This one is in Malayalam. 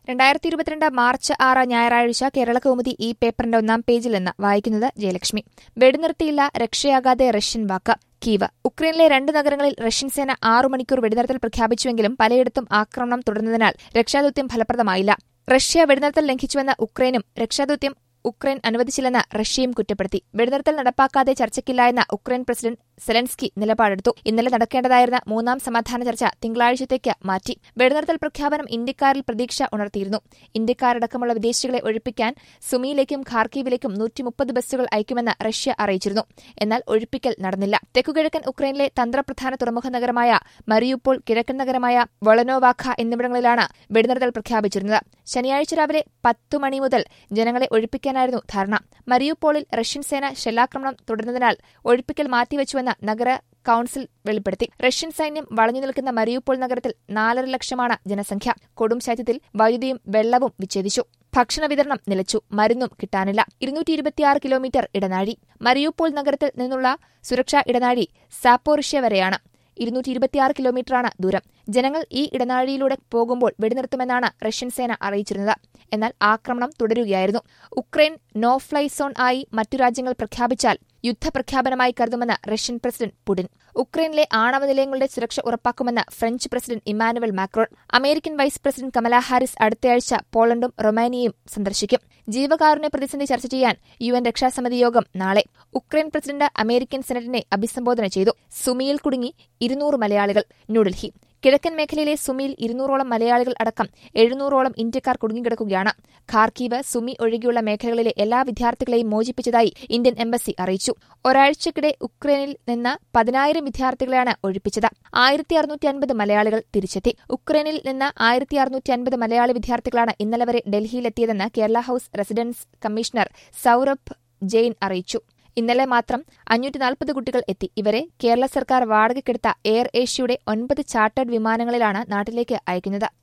രണ്ടായിരത്തി ഇരുപത്തിരണ്ട് മാർച്ച് ആറ് ഞായറാഴ്ച കേരളകൗമുദി ഈ പേപ്പറിന്റെ ഒന്നാം പേജിൽ നിന്ന് വായിക്കുന്നത് ജയലക്ഷ്മി വെടിനിർത്തിയില്ല രക്ഷയാകാതെ റഷ്യൻ വാക്ക് കീവ് ഉക്രൈനിലെ രണ്ട് നഗരങ്ങളിൽ റഷ്യൻ സേന ആറു മണിക്കൂർ വെടിനിർത്തൽ പ്രഖ്യാപിച്ചുവെങ്കിലും പലയിടത്തും ആക്രമണം തുടർന്നതിനാൽ രക്ഷാദൌത്യം ഫലപ്രദമായില്ല റഷ്യ വെടിനിർത്തൽ ലംഘിച്ചുവെന്ന ഉക്രൈനും രക്ഷാദൌത്യം ഉക്രൈൻ അനുവദിച്ചില്ലെന്ന് റഷ്യയും കുറ്റപ്പെടുത്തി വെടിനിർത്തൽ നടപ്പാക്കാതെ ചർച്ചയ്ക്കില്ല എന്ന ഉക്രൈൻ പ്രസിഡന്റ് സെലൻസ്കി നിലപാടെടുത്തു ഇന്നലെ നടക്കേണ്ടതായിരുന്ന മൂന്നാം സമാധാന ചർച്ച തിങ്കളാഴ്ചത്തേക്ക് മാറ്റി വെടിനിർത്തൽ പ്രഖ്യാപനം ഇന്ത്യക്കാരിൽ പ്രതീക്ഷ ഉണർത്തിയിരുന്നു ഇന്ത്യക്കാരടക്കമുള്ള വിദേശികളെ ഒഴിപ്പിക്കാൻ സുമിയിലേക്കും ഖാർക്കീവിലേക്കും നൂറ്റിമുപ്പത് ബസ്സുകൾ അയക്കുമെന്ന് റഷ്യ അറിയിച്ചിരുന്നു എന്നാൽ ഒഴിപ്പിക്കൽ നടന്നില്ല തെക്കുകിഴക്കൻ ഉക്രൈനിലെ തന്ത്രപ്രധാന തുറമുഖ നഗരമായ മരിയുപ്പോൾ കിഴക്കൻ നഗരമായ വൊളനോവാഖ എന്നിവിടങ്ങളിലാണ് വെടിനിർത്തൽ പ്രഖ്യാപിച്ചിരുന്നത് ശനിയാഴ്ച രാവിലെ പത്തു മണി മുതൽ ജനങ്ങളെ ഒഴിപ്പിക്കാനായിരുന്നു ധാരണ മരിയുപോളിൽ റഷ്യൻ സേന ഷെല്ലാക്രമണം തുടരുന്നതിനാൽ ഒഴിപ്പിക്കൽ മാറ്റിവെച്ചുവെന്ന് നഗര കൌൺസിൽ വെളിപ്പെടുത്തി റഷ്യൻ സൈന്യം വളഞ്ഞു നിൽക്കുന്ന മരിയുപോൾ നഗരത്തിൽ നാലര ലക്ഷമാണ് ജനസംഖ്യ കൊടും ശൈത്യത്തിൽ വൈദ്യുതിയും വെള്ളവും വിച്ഛേദിച്ചു ഭക്ഷണ വിതരണം നിലച്ചു മരുന്നും കിട്ടാനില്ല ഇരുന്നൂറ്റി ഇരുപത്തിയാറ് കിലോമീറ്റർ ഇടനാഴി മരിയുപോൾ നഗരത്തിൽ നിന്നുള്ള സുരക്ഷാ ഇടനാഴി സാപ്പോറിഷ്യ വരെയാണ് ഇരുന്നൂറ്റി ഇരുപത്തിയാറ് കിലോമീറ്ററാണ് ദൂരം ജനങ്ങൾ ഈ ഇടനാഴിയിലൂടെ പോകുമ്പോൾ വെടിനിർത്തുമെന്നാണ് റഷ്യൻ സേന അറിയിച്ചിരുന്നത് എന്നാൽ ആക്രമണം തുടരുകയായിരുന്നു ഉക്രൈൻ നോ ഫ്ലൈ സോൺ ആയി മറ്റു രാജ്യങ്ങൾ പ്രഖ്യാപിച്ചാൽ യുദ്ധപ്രഖ്യാപനമായി കരുതുമെന്ന് റഷ്യൻ പ്രസിഡന്റ് പുടിൻ ഉക്രൈനിലെ ആണവ നിലയങ്ങളുടെ സുരക്ഷ ഉറപ്പാക്കുമെന്ന് French president Emmanuel Macron American vice president Kamala Harris അടുത്തയാഴ്ച പോളണ്ടും റൊമാനിയയും സന്ദർശിക്കും ജീവകാരുണ്യ പ്രതിസന്ധി ചർച്ച ചെയ്യാൻ യു എൻ രക്ഷാസമിതി യോഗം നാളെ ഉക്രൈൻ പ്രസിഡന്റ് അമേരിക്കൻ സെനറ്റിനെ അഭിസംബോധന ചെയ്തു സുമിയിൽ കുടുങ്ങി ഇരുന്നൂറ് മലയാളികൾ ന്യൂഡൽഹി കിഴക്കൻ മേഖലയിലെ സുമിയിൽ ഇരുന്നൂറോളം മലയാളികൾ അടക്കം എഴുന്നൂറോളം ഇന്ത്യക്കാർ കുടുങ്ങിക്കിടക്കുകയാണ് ഖാർക്കീവ് സുമി ഒഴികെയുള്ള മേഖലകളിലെ എല്ലാ വിദ്യാർത്ഥികളെയും മോചിപ്പിച്ചതായി ഇന്ത്യൻ എംബസി അറിയിച്ചു ഒരാഴ്ചക്കിടെ ഉക്രൈനിൽ നിന്ന് പതിനായിരം വിദ്യാർത്ഥികളെയാണ് ഒഴിപ്പിച്ചത് ആയിരത്തി അറുന്നൂറ്റി അൻപത് മലയാളികൾ തിരിച്ചെത്തി ഉക്രൈനിൽ നിന്ന് ആയിരത്തി അറുന്നൂറ്റി അൻപത് മലയാളി വിദ്യാർത്ഥികളാണ് ഇന്നലെ വരെ ഡൽഹിയിലെത്തിയതെന്ന് Kerala house residence commissioner Saurabh Jain അറിയിച്ചു ഇന്നലെ മാത്രം അഞ്ഞൂറ്റി നാൽപ്പത് കുട്ടികൾ എത്തി ഇവരെ കേരള സർക്കാർ വാടകയ്ക്കെടുത്ത എയർ ഏഷ്യയുടെ ഒൻപത് ചാർട്ടേഡ് വിമാനങ്ങളിലാണ് നാട്ടിലേക്ക് അയക്കുന്നത്